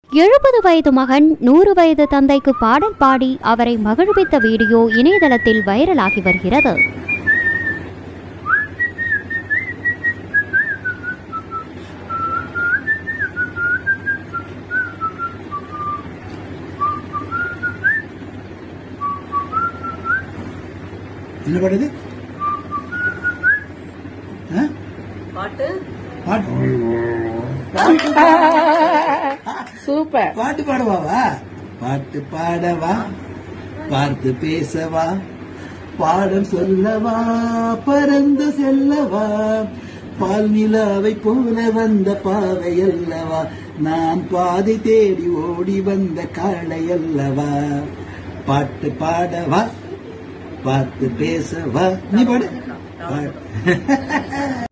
எழுபது வயது மகன் நூறு வயது தந்தைக்கு பாடல் பாடி அவரை மகிழ்வித்த வீடியோ இணையதளத்தில் வைரலாகி வருகிறது என்ன பாடுது ஆ? பாட்டு பாட்டு சூப்பர் பாட்டு பாடவாவா பாட்டு பாடவா பார்த்து பேசவா பாடம் சொல்லவா பறந்து செல்லவா பால் நிலாவை போல வந்த பாவை அல்லவா நான் பாதை தேடி ஓடி வந்த காளை அல்லவா பாட்டு பாடவா பார்த்து பேசவா நீ பாடு பாடு